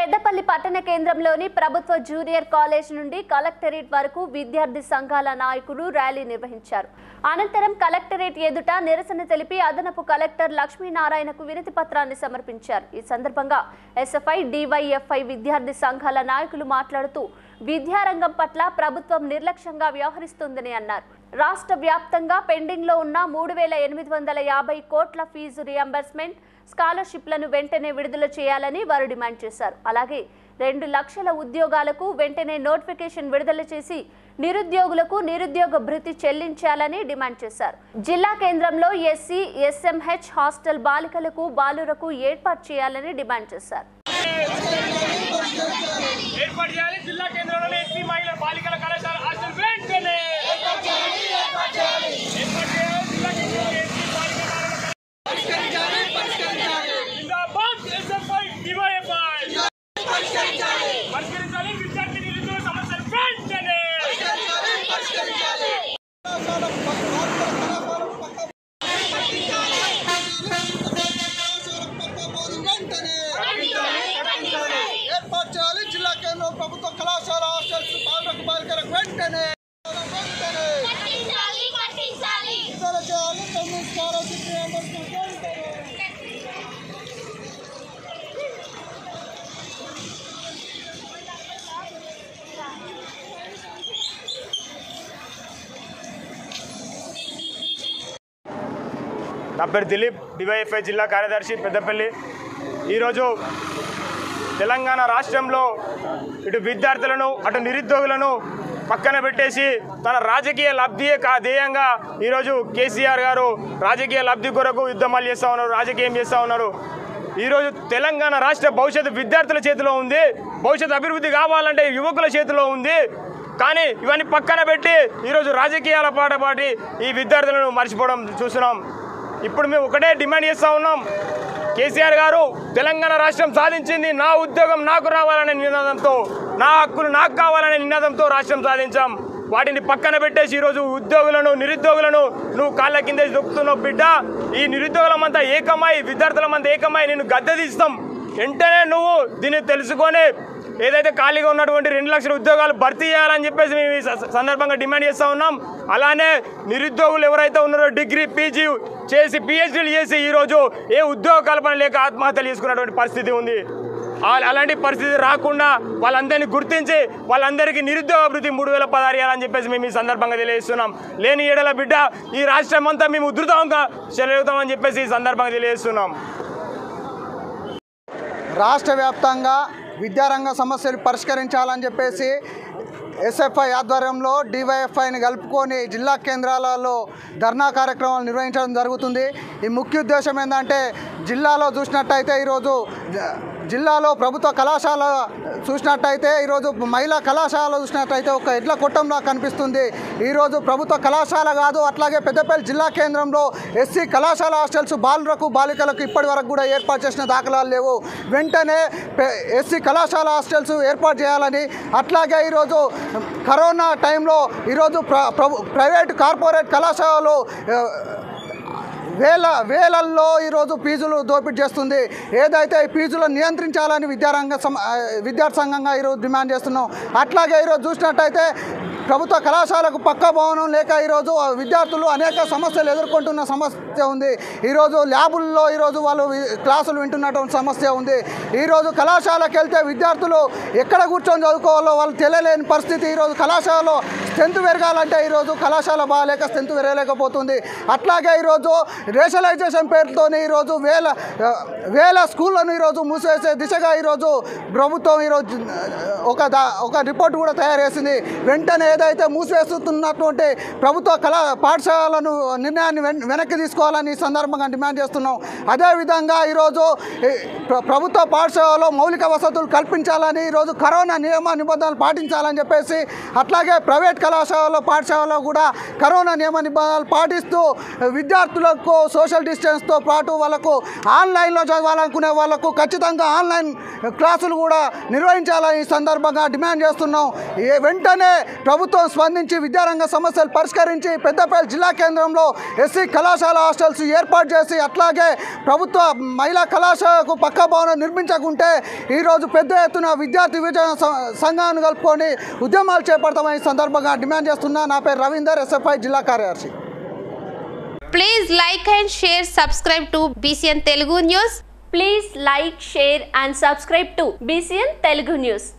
పెద్దపల్లి పట్టణ కేంద్రంలోని ప్రభుత్వ జూనియర్ కాలేజ్ నుండి కలెక్టరేట్ వరకు విద్యార్థి సంఘాల నాయకులు ర్యాలీ నిర్వహించారు అనంతరం కలెక్టరేట్ ఎదుట నిరసన తెలిపి అదనపు కలెక్టర్ లక్ష్మీనారాయణకు వినతి పత్రాన్ని సమర్పించారు ఈ సందర్భంగా ఎస్ఎఫ్ఐ డివైఎఫ్ఐ విద్యార్థి సంఘాల నాయకులు మాట్లాడుతూ విద్యారంగం పట్ల ప్రభుత్వం నిర్లక్ష్యంగా వ్యవహరిస్తుందని అన్నారు రాష్ట్ర వ్యాప్తంగా పెండింగ్లో ఉన్న మూడు వేల ఎనిమిది వందల యాభై కోట్ల ఫీజు రియంబర్స్మెంట్ స్కాలర్షిప్లను వెంటనే విడుదల చేయాలని వారు డిమాండ్ చేశారు అలాగే రెండు లక్షల ఉద్యోగాలకు వెంటనే నోటిఫికేషన్ విడుదల చేసి నిరుద్యోగులకు నిరుద్యోగ భృతి చెల్లించాలని డిమాండ్ చేశారు జిల్లా కేంద్రంలో ఎస్సీ ఎస్ఎంహెచ్ హాస్టల్ బాలికలకు బాలురకు ఏర్పాటు చేయాలని డిమాండ్ చేశారు ఏర్పాటు చేయాలి జిల్లా కేంద్రంలోని ఎస్సీ మహిళల బాలికల కళాశాల హాస్టల్ వెంటనే ఏర్పాటు చేయాలి జిల్లా కేంద్రంలోని ఎస్సీ బాలికల జిందాబాద్ ఎస్ఎఫ్ఐ డివైఎఫ్ఐ పరిష్కరించాలి విద్యార్థి నిరుద్యోగ సమస్యలు వెంటనే ఏర్పాటు చేయాలి జిల్లా కేంద్రం ప్రభుత్వ కళాశాల హాస్టల్స్ బాలకు బాలికలకు వెంటనే వెంటనే పట్టించాలి పట్టించాలి విడుదల చేయాలి తొమ్మిది స్కాలర్షిప్ రియంబర్స్మెంట్ వెంటనే. నా పేరు దిలీప్ డివైఎఫ్ఐ జిల్లా కార్యదర్శి పెద్దపల్లి ఈరోజు తెలంగాణ రాష్ట్రంలో ఇటు విద్యార్థులను అటు నిరుద్యోగులను పక్కన పెట్టేసి తన రాజకీయ లబ్ధియే కా ధ్యేయంగా ఈరోజు కేసీఆర్ గారు రాజకీయ లబ్ధి కొరకు యుద్ధమాలు చేస్తూ ఉన్నారు రాజకీయం చేస్తూ ఉన్నారు ఈరోజు తెలంగాణ రాష్ట్ర భవిష్యత్తు విద్యార్థుల చేతిలో ఉంది భవిష్యత్తు అభివృద్ధి కావాలంటే యువకుల చేతిలో ఉంది కానీ ఇవన్నీ పక్కన పెట్టి ఈరోజు రాజకీయాల పాట పాటి ఈ విద్యార్థులను మర్చిపోవడం చూస్తున్నాం ఇప్పుడు మేము ఒకటే డిమాండ్ చేస్తూ ఉన్నాం కేసీఆర్ గారు తెలంగాణ రాష్ట్రం సాధించింది నా ఉద్యోగం నాకు రావాలనే నినాదంతో నా హక్కులు నాకు కావాలనే నినాదంతో రాష్ట్రం సాధించాం వాటిని పక్కన పెట్టేసి ఈరోజు ఉద్యోగులను నిరుద్యోగులను నువ్వు కాళ్ళ కింద దొక్కుతున్నావు బిడ్డ ఈ నిరుద్యోగులమంతా ఏకమై విద్యార్థులమంతా ఏకమై నేను గద్దె తీస్తాం వెంటనే నువ్వు దీన్ని తెలుసుకొని ఏదైతే ఖాళీగా ఉన్నటువంటి రెండు లక్షల ఉద్యోగాలు భర్తీ చేయాలని చెప్పేసి మేము ఈ స- సందర్భంగా డిమాండ్ చేస్తూ ఉన్నాం అలానే నిరుద్యోగులు ఎవరైతే ఉన్నారో డిగ్రీ పీజీ చేసి పిహెచ్డీలు చేసి ఈరోజు ఏ ఉద్యోగ కల్పన లేక ఆత్మహత్యలు చేసుకున్నటువంటి పరిస్థితి ఉంది ఆ- అలాంటి పరిస్థితి రాకుండా వాళ్ళందరినీ గుర్తించి వాళ్ళందరికీ నిరుద్యోగ అభివృద్ధి మూడు వేల పదహారు ఇవ్వాలని చెప్పేసి మేము ఈ సందర్భంగా తెలియజేస్తున్నాం లేని ఏడల బిడ్డ ఈ రాష్ట్రం అంతా మేము ఉధృతంగా చెలవుతామని చెప్పేసి ఈ సందర్భంగా తెలియజేస్తున్నాం రాష్ట్ర వ్యాప్తంగా విద్యారంగ సమస్యలు పరిష్కరించాలని చెప్పేసి ఎస్ఎఫ్ఐ ఆధ్వర్యంలో డివైఎఫ్ఐని కలుపుకొని జిల్లా కేంద్రాలలో ధర్నా కార్యక్రమాలు నిర్వహించడం జరుగుతుంది ఈ ముఖ్య ఉద్దేశం ఏంటంటే జిల్లాలో చూసినట్టయితే ఈరోజు జ- జిల్లాలో ప్రభుత్వ కళాశాల చూసినట్టయితే ఈరోజు మహిళా కళాశాల చూసినట్టయితే ఒక ఎడ్ల కొట్టంలా కనిపిస్తుంది ఈరోజు ప్రభుత్వ కళాశాల కాదు అట్లాగే పెద్దపల్లి జిల్లా కేంద్రంలో ఎస్సీ కళాశాల హాస్టల్స్ బాలురకు బాలికలకు ఇప్పటి వరకు కూడా ఏర్పాటు చేసిన దాఖలాలు లేవు వెంటనే పె- ఎస్సీ కళాశాల హాస్టల్స్ ఏర్పాటు చేయాలని అట్లాగే ఈరోజు కరోనా టైంలో ఈరోజు ప్ర ప్రభు ప్రైవేట్ కార్పొరేట్ కళాశాలలు ఆ, వేల వేలల్లో ఈరోజు ఫీజులు దోపిడీ చేస్తుంది ఏదైతే ఈ ఫీజులను నియంత్రించాలని విద్యారంగ సమ ఆ, విద్యార్థి సంఘంగా ఈరోజు డిమాండ్ చేస్తున్నాం అట్లాగే ఈరోజు చూసినట్టయితే ప్రభుత్వ కళాశాలకు పక్క భవనం లేక ఈరోజు ఆ విద్యార్థులు అనేక సమస్యలు ఎదుర్కొంటున్న సమస్య ఉంది ఈరోజు ల్యాబుల్లో ఈరోజు వాళ్ళు వి- క్లాసులు వింటున్నటువంటి సమస్య ఉంది ఈరోజు కళాశాలకు వెళ్తే విద్యార్థులు ఎక్కడ కూర్చొని చదువుకోవాలో వాళ్ళు తెలియలేని పరిస్థితి ఈరోజు కళాశాలలో స్ట్రెంత్ పెరగాలంటే ఈరోజు కళాశాల బాగాలేక స్ట్రెంత్ పెరగలేకపోతుంది అట్లాగే ఈరోజు రేషనలైజేషన్ పేరుతో ఈరోజు వేల ఆ, వేల స్కూళ్ళను ఈరోజు మూసివేసే దిశగా ఈరోజు ప్రభుత్వం ఈరోజు ఒక దా ఒక రిపోర్ట్ కూడా తయారు చేసింది వెంటనే ఏదైతే మూసివేస్తున్నటువంటి ప్రభుత్వ కళా పాఠశాలను నిర్ణయాన్ని వెన్- వెనక్కి తీసుకోవాలని ఈ సందర్భంగా డిమాండ్ చేస్తున్నాం అదేవిధంగా ఈరోజు ఈ ప్ర- ప్రభుత్వ పాఠశాలలో మౌలిక వసతులు కల్పించాలని ఈరోజు కరోనా నియమ నిబంధనలు పాటించాలని చెప్పేసి అట్లాగే ప్రైవేట్ కళాశాలలో పాఠశాలలో కూడా కరోనా నియమ నిబంధనలు పాటిస్తూ విద్యార్థులకు సోషల్ డిస్టెన్స్తో పాటు వాళ్ళకు ఆన్లైన్లో చదవాలనుకునే వాళ్ళకు ఖచ్చితంగా ఆన్లైన్ క్లాసులు కూడా నిర్వహించాలని ఈ సందర్భంగా డిమాండ్ చేస్తున్నాం ఏ వెంటనే ప్రభుత్వం స్పందించి విద్యారంగ సమస్యలు పరిష్కరించి పెద్దపల్లి జిల్లా కేంద్రంలో ఎస్సీ కళాశాల హాస్టల్స్ ఏర్పాటు చేసి అట్లాగే ప్రభుత్వ మహిళా కళాశాలకు పక్క భవనం నిర్మించకుంటే ఈరోజు పెద్ద ఎత్తున విద్యార్థి విభజన స- సంఘాన్ని కలుపుకొని ఉద్యమాలు చేపడతామని ఈ సందర్భంగా డిమాండ్ చేస్తున్నా నా పేరు రవీందర్ ఎస్ఎఫ్ఐ జిల్లా కార్యదర్శి Please like and share, subscribe to BCN Telugu News. Please like share and subscribe to BCN Telugu news